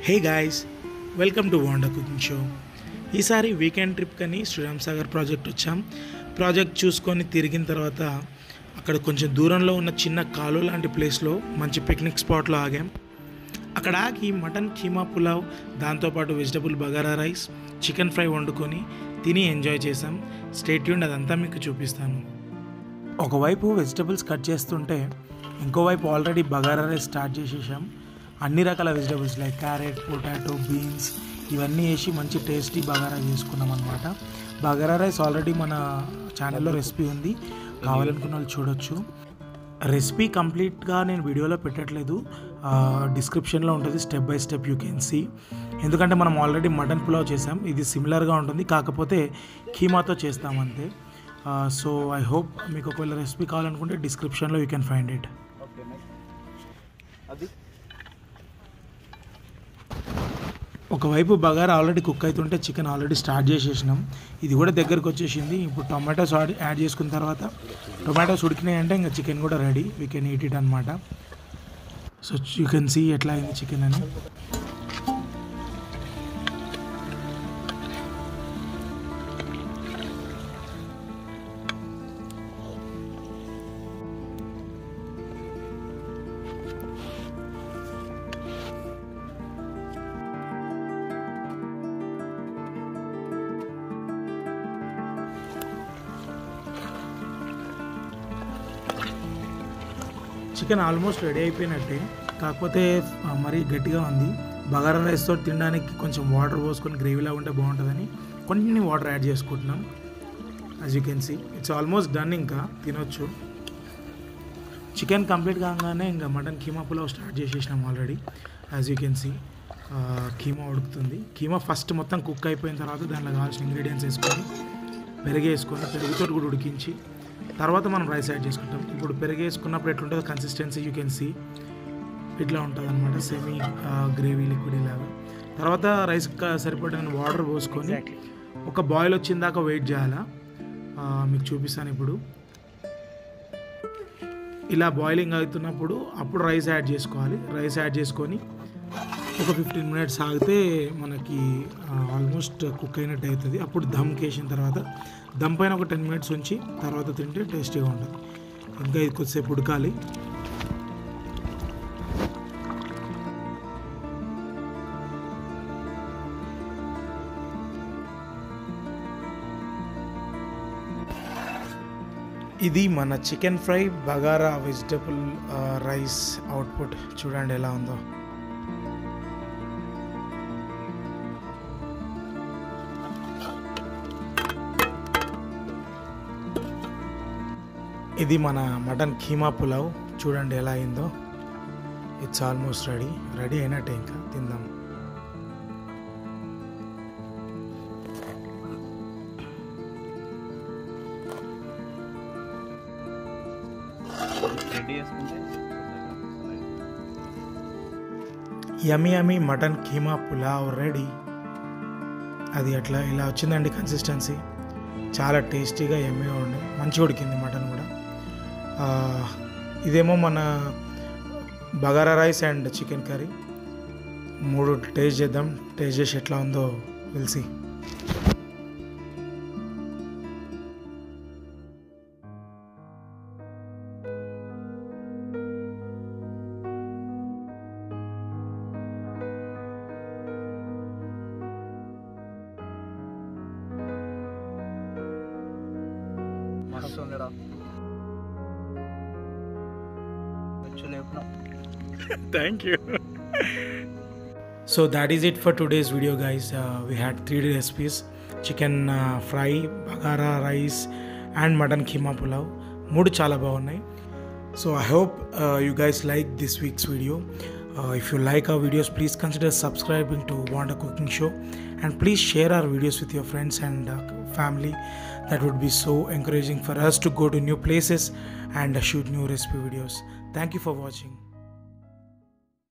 Hey guys welcome to వాండా cooking show ఈసారి weekend trip కని శ్రీరామ్ సాగర్ ప్రాజెక్ట్ వచ్చాం ప్రాజెక్ట్ చూసుకొని తిరిగిన తర్వాత అక్కడ కొంచెం దూరంలో ఉన్న చిన్న కాలువ లాంటి ప్లేస్లో మంచి పిక్నిక్ స్పాట్లో ఆగాం అక్కడ ఆగి మటన్ కీమా పులావ్ దాంతోపాటు vegetable bagara rice chicken fry వండుకొని తిని ఎంజాయ్ చేసాం స్టేట్ ట్యూన్ అదంతా మీకు చూపిస్తాను ఒకవైపు వెజిటబుల్స్ కట్ చేస్తుంటే ఇంకోవైపు ఆల్రెడీ బగారా రైస్ స్టార్ట్ చేసేసాం అన్ని రకాల vegetables like carrot potato beans ఇవన్నీ వేసి మంచి టేస్టీ బగారా చేసుకున్నాం అనమాట బగారా రైస్ ఆల్రెడీ మన ఛానల్లో రెసిపీ ఉంది కావాలనుకున్న వాళ్ళు చూడొచ్చు రెసిపీ కంప్లీట్గా నేను వీడియోలో పెట్టట్లేదు డిస్క్రిప్షన్లో ఉంటుంది step by step you can see ఎందుకంటే మనం ఆల్రెడీ మటన్ పులావ్ చేసాం ఇది సిమిలర్గా ఉంటుంది కాకపోతే కీమాతో చేస్తాం అంతే సో ఐ హోప్ మీకు ఒకవేళ రెసిపీ కావాలనుకుంటే డిస్క్రిప్షన్లో you can find it okay next అది ఒకవైపు బగారా ఆల్రెడీ కుక్ అవుతుంటే చికెన్ ఆల్రెడీ స్టార్ట్ చేసేసినాం ఇది కూడా దగ్గరకు వచ్చేసింది ఇప్పుడు టొమాటోస్ యాడ్ యాడ్ చేసుకున్న తర్వాత టొమాటోస్ ఉడికినాయి అంటే ఇంకా చికెన్ కూడా ready we can eat it అనమాట సో యూ కెన్ సీ ఎట్లా అయింది చికెన్ అని చికెన్ ఆల్మోస్ట్ రెడీ అయిపోయినట్టే కాకపోతే ఆ, మరీ గట్టిగా ఉంది బగారా రైస్తో తినడానికి కొంచెం వాటర్ పోసుకొని గ్రేవీలా ఉంటే బాగుంటుందని కొన్ని వాటర్ యాడ్ చేసుకుంటున్నాం as you can see it's almost done ఇంకా తినొచ్చు చికెన్ కంప్లీట్ కాగానే ఇంకా మటన్ కీమా పులావ్ స్టార్ట్ చేసేసినాం already as you can see keema ఉడుకుతుంది కీమా ఫస్ట్ మొత్తం కుక్ అయిపోయిన తర్వాత దాంట్లో కావాల్సిన ఇంగ్రీడియంట్స్ వేసుకొని పెరుగు వేసుకొని పెరుగుతో కూడా ఉడికించి తర్వాత మనం రైస్ యాడ్ చేసుకుంటాం ఇప్పుడు పెరుగు వేసుకున్నప్పుడు ఎట్లుంటుందో కన్సిస్టెన్సీ యూ కెన్ సీ ఇట్లా ఉంటుంది అనమాట సెమీ గ్రేవీ లిక్విడ్ ఇలాగా తర్వాత రైస్ సరిపడిన వాటర్ పోసుకొని ఒక బాయిల్ వచ్చిన దాకా వెయిట్ చేయాలా ఆ, మీకు చూపిస్తాను ఇప్పుడు ఇలా బాయిలింగ్ అవుతున్నప్పుడు అప్పుడు రైస్ యాడ్ చేసుకోవాలి రైస్ యాడ్ చేసుకొని ఒక ఫిఫ్టీన్ మినిట్స్ ఆగితే మనకి ఆల్మోస్ట్ కుక్ అయినట్టు అవుతుంది అప్పుడు దమ్ కేసిన తర్వాత దమ్ పైన ఒక టెన్ మినిట్స్ ఉంచి తర్వాత తింటే టేస్టీగా ఉంటుంది ఇంకా ఇది కొద్దిసేపు ఉడకాలి ఇది మన chicken fry bagara vegetable rice output చూడండి ఎలా ఉందో ఇది మన మటన్ కీమా పులావ్ చూడండి ఎలా అయిందో ఇట్స్ ఆల్మోస్ట్ రెడీ రెడీ అయినట్టే ఇంకా తిందాం రెడీ చేసుకుంటే yummy yummy mutton keema pulao ready అది అట్లా ఇలా వచ్చిందండి కన్సిస్టెన్సీ చాలా టేస్టీగా ఎమ్మీగా ఉండే మంచిగా ఉడికింది మటన్ కూడా ఆ, ఇదేమో మన bagara rice and chicken curry మూడు టేస్ట్ చేద్దాం టేస్ట్ చేసి ఎట్లా ఉందో తెలిసి మస్తు ఉందిరా వచ్చు లేపునా Thank you. so that is it for today's video, guys. Uh, we had three recipes: chicken uh, fry, bagara rice, and mutton keema pulav. మూడు చాలా బాగున్నాయి so I hope you guys like this week's video if you like our videos please consider subscribing to want a cooking show and please share our videos with your friends and family that would be so encouraging for us to go to new places and uh, shoot new recipe videos thank you for watching